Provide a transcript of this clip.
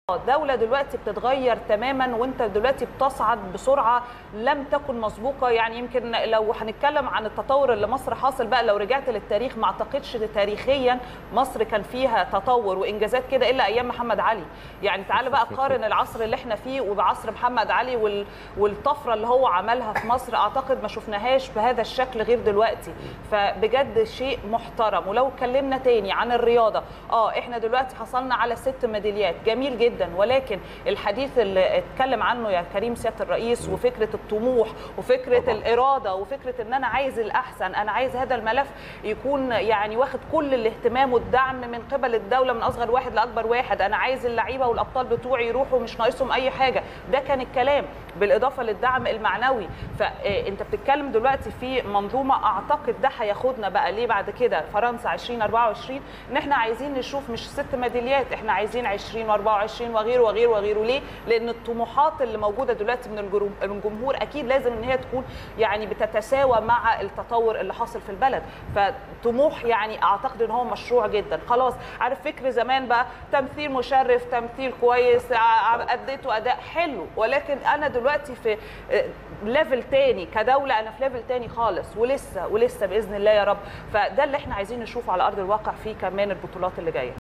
دولة دلوقتي بتتغير تماما وانت دلوقتي بتصعد بسرعة لم تكن مسبوقة يعني يمكن لو هنتكلم عن التطور اللي مصر حاصل بقى لو رجعت للتاريخ ما اعتقدش تاريخيا مصر كان فيها تطور وانجازات كده الا ايام محمد علي يعني تعال بقى قارن العصر اللي احنا فيه وبعصر محمد علي وال... والطفرة اللي هو عملها في مصر اعتقد ما شفناهاش بهذا الشكل غير دلوقتي فبجد شيء محترم ولو اتكلمنا تاني عن الرياضة اه احنا دلوقتي حصلنا على ست ميداليات جميل جدا جدا ولكن الحديث اللي اتكلم عنه يا كريم سياده الرئيس وفكره الطموح وفكره طبعا. الاراده وفكره ان انا عايز الاحسن انا عايز هذا الملف يكون يعني واخد كل الاهتمام والدعم من قبل الدوله من اصغر واحد لاكبر واحد انا عايز اللعيبه والابطال بتوعي يروحوا مش ناقصهم اي حاجه ده كان الكلام بالاضافه للدعم المعنوي فانت بتتكلم دلوقتي في منظومه اعتقد ده هياخدنا بقى ليه بعد كده فرنسا 2024 ان احنا عايزين نشوف مش ست ميداليات احنا عايزين 20 و24 وغيره وغيره وغيره ليه؟ لان الطموحات اللي موجوده دلوقتي من الجمهور اكيد لازم ان هي تكون يعني بتتساوى مع التطور اللي حاصل في البلد فطموح يعني اعتقد ان هو مشروع جدا خلاص عارف فكر زمان بقى تمثيل مشرف تمثيل كويس اديته اداء حلو ولكن انا دلوقتي في ليفل تاني كدوله انا في ليفل تاني خالص ولسه ولسه باذن الله يا رب فده اللي احنا عايزين نشوفه على ارض الواقع في كمان البطولات اللي جايه